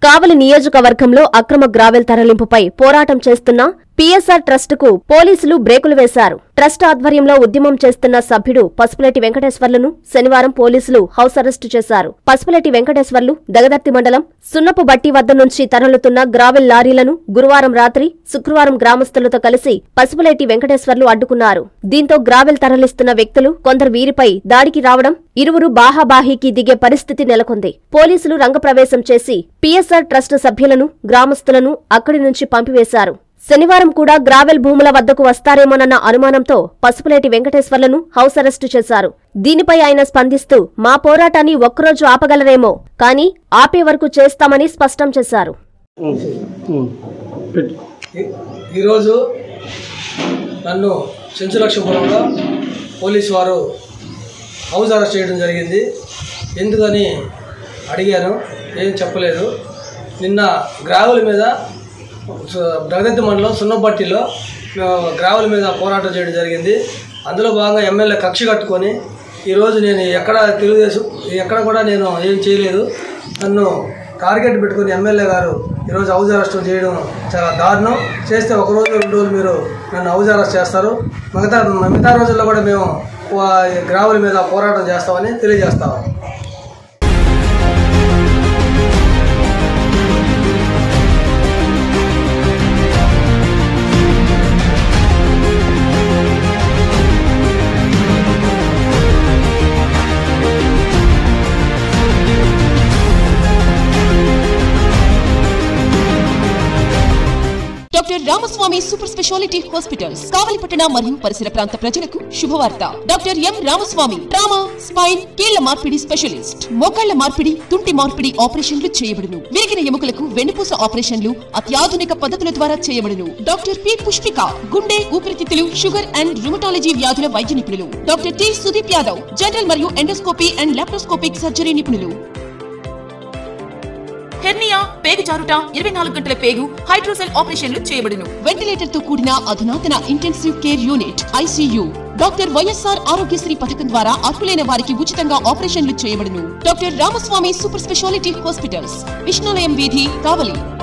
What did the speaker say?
కావలి నియోజకవర్గంలో అక్రమ గ్రావెల్ తరలింపుపై పోరాటం చేస్తున్న పీఎస్ఆర్ ట్రస్టుకు పోలీసులు బ్రేకులు వేశారు ట్రస్ట్ ఆధ్వర్యంలో ఉద్యమం చేస్తున్న సభ్యుడు పసుపులెట్టి వెంకటేశ్వర్లను శనివారం పోలీసులు హౌస్ అరెస్టు చేశారు పసుపులెట్టి వెంకటేశ్వర్లు దగదర్తి మండలం సున్నపు బట్టి వద్ద నుంచి తరలుతున్న గ్రావెల్ లారీలను గురువారం రాత్రి శుక్రవారం గ్రామస్తులతో కలిసి పసుపులెట్టి వెంకటేశ్వర్లు అడ్డుకున్నారు దీంతో గ్రావెల్ తరలిస్తున్న వ్యక్తులు కొందరు వీరిపై దాడికి రావడం ఇరువురు బాహాబాహీకి దిగే పరిస్థితి నెలకొంది పోలీసులు రంగప్రవేశం చేసి పీఎస్ఆర్ ట్రస్ట్ సభ్యులను గ్రామస్తులను అక్కడి నుంచి పంపివేశారు శనివారం కూడా గ్రావెల్ భూముల వద్దకు వస్తారేమోనన్న అనుమానంతో పసుపులేటి వెంకటేశ్వర్లను హౌస్ అరెస్టు చేశారు దీనిపై ఆయన స్పందిస్తూ మా పోరాటాన్ని ఒక్కరోజు ఆపగలరేమో కానీ ఆపే వరకు చేస్తామని స్పష్టం చేశారు ఉమ్, ఉమ్, పెట్టు ఈ- ఈరోజు నన్ను చెంచులక్ష్మపురంలో పోలీసు వారు హౌస్ అరెస్ట్ చేయడం జరిగింది ఎందుకని అడిగాను ఏం చెప్పలేదు నిన్న గ్రావెల్ మీద దగదత్తి మండలం సున్నపట్టిలో మేము గ్రావెల్ మీద పోరాటం చేయడం జరిగింది అందులో భాగంగా ఎమ్మెల్యే కక్ష కట్టుకొని ఈరోజు నేను ఎక్కడ తెలుగుదేశం ఎక్కడ కూడా నేను ఏం చేయలేదు నన్ను టార్గెట్ పెట్టుకుని ఎమ్మెల్యే గారు ఈరోజు హౌస్ అరెస్ట్ చేయడం చాలా దారుణం చేస్తే ఒక రోజు రెండు రోజులు మీరు నన్ను హౌస్ అరెస్ట్ చేస్తారు మిగతా మిగతా రోజుల్లో కూడా మేము వా- గ్రావెల్ మీద పోరాటం చేస్తామని తెలియజేస్తాము doctor Ramaswamy super speciality hospitals కావలిపట్టణ మరియు పరిసర ప్రాంత ప్రజలకు శుభవార్త doctor M Ramaswamy trauma spine కీళ్ల మార్పిడి స్పెషలిస్ట్ మోకాళ్ల మార్పిడి తుంటి మార్పిడి ఆపరేషన్లు చేయబడును విరిగిన ఎముకలకు వెన్నుపూస ఆపరేషన్లు అత్యాధునిక పద్ధతుల ద్వారా చేయబడును డాక్టర్ పి పుష్పిక గుండె ఊపిరితిత్తులు షుగర్ అండ్ రుమటాలజీ వ్యాధుల వైద్య నిపుణులు doctor T Sudeep Yadav general మరియు ఎండోస్కోపీ అండ్ లాప్రోస్కోపిక్ సర్జరీ నిపుణులు హెర్నియా పేగు జారుట ఇరవై నాలుగు గంటల పేగు హైడ్రోసెల్ ఆపరేషన్లు చేయబడును వెంటిలేటర్ తో కూడిన అధునాతన intensive care unit ICU doctor YSR Aarogyasri పథకం ద్వారా అర్హులైన వారికి ఉచితంగా ఆపరేషన్లు చేయబడును doctor Ramaswamy super speciality hospitals Vishnulayam వీధి కావలి